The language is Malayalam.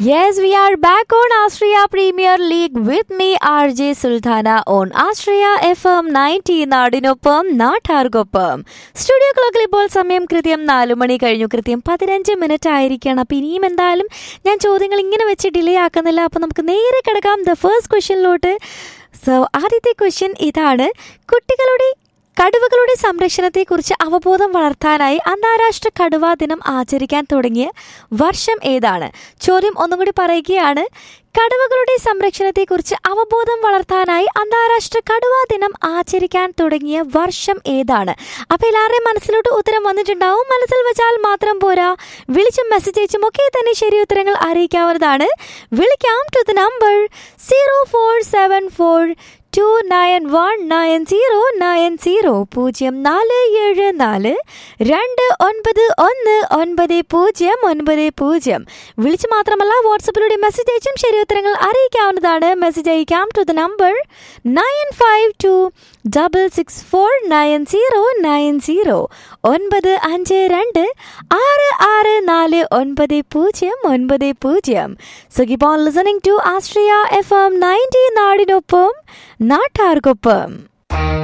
Yes, we are back on Austria Premier League with me, RJ Sultana, on Austria FM 90 നാടിനൊപ്പം നാട്ടാർക്കൊപ്പം സ്റ്റുഡിയോ ക്ലോക്കിൽ ഇപ്പോൾ സമയം കൃത്യം നാലു മണി കഴിഞ്ഞു കൃത്യം പതിനഞ്ച് മിനിറ്റ് ആയിരിക്കണം അപ്പം ഇനിയും എന്തായാലും ഞാൻ ചോദ്യങ്ങൾ ഇങ്ങനെ വെച്ച് ഡിലേ ആക്കുന്നില്ല അപ്പം നമുക്ക് നേരെ കിടക്കാം ദ ഫസ്റ്റ് ക്വസ്റ്റ്യനിലോട്ട് സോ ആദ്യത്തെ ക്വസ്റ്റ്യൻ ഇതാണ് കുട്ടികളുടെ കടുവകളുടെ സംരക്ഷണത്തെക്കുറിച്ച് അവബോധം വളർത്താനായി അന്താരാഷ്ട്ര കടുവാ ദിനം ആചരിക്കാൻ തുടങ്ങിയ വർഷം ഏതാണ് ചോദ്യം ഒന്നും കൂടി പറയുകയാണ് കടുവകളുടെ സംരക്ഷണത്തെക്കുറിച്ച് അവബോധം വളർത്താനായി അന്താരാഷ്ട്ര കടുവാ ദിനം ആചരിക്കാൻ തുടങ്ങിയ വർഷം ഏതാണ് അപ്പോൾ എല്ലാവരുടെയും മനസ്സിലോട്ട് ഉത്തരം വന്നിട്ടുണ്ടാവും മനസ്സിൽ വെച്ചാൽ മാത്രം പോരാ വിളിച്ചും മെസ്സേജ് അയച്ചും ഒക്കെ തന്നെ ശരി ഉത്തരങ്ങൾ അറിയിക്കാവുന്നതാണ് വിളിക്കാം to the number zero four seven four two nine one nine zero nine zero പൂജ്യം നാല് ഏഴ് നാല് രണ്ട് ഒൻപത് ഒന്ന് ഒൻപത് പൂജ്യം ഒൻപത് പൂജ്യം വിളിച്ച് മാത്രമല്ല വാട്സപ്പിലൂടെ മെസ്സേജ് അയച്ചും ശരി ഉത്തരങ്ങൾ അറിയിക്കാവുന്നതാണ് മെസ്സേജ് അയക്കാം to the number nine five two double six four nine zero nine zero ഒൻപത് അഞ്ച് രണ്ട് ആറ് ആറ് നാല് ഒൻപത് പൂജ്യം ഒൻപത് പൂജ്യം so keep on listening to Austria F M ninety നാടിനൊപ്പം നാട്ടാർക്കൊപ്പം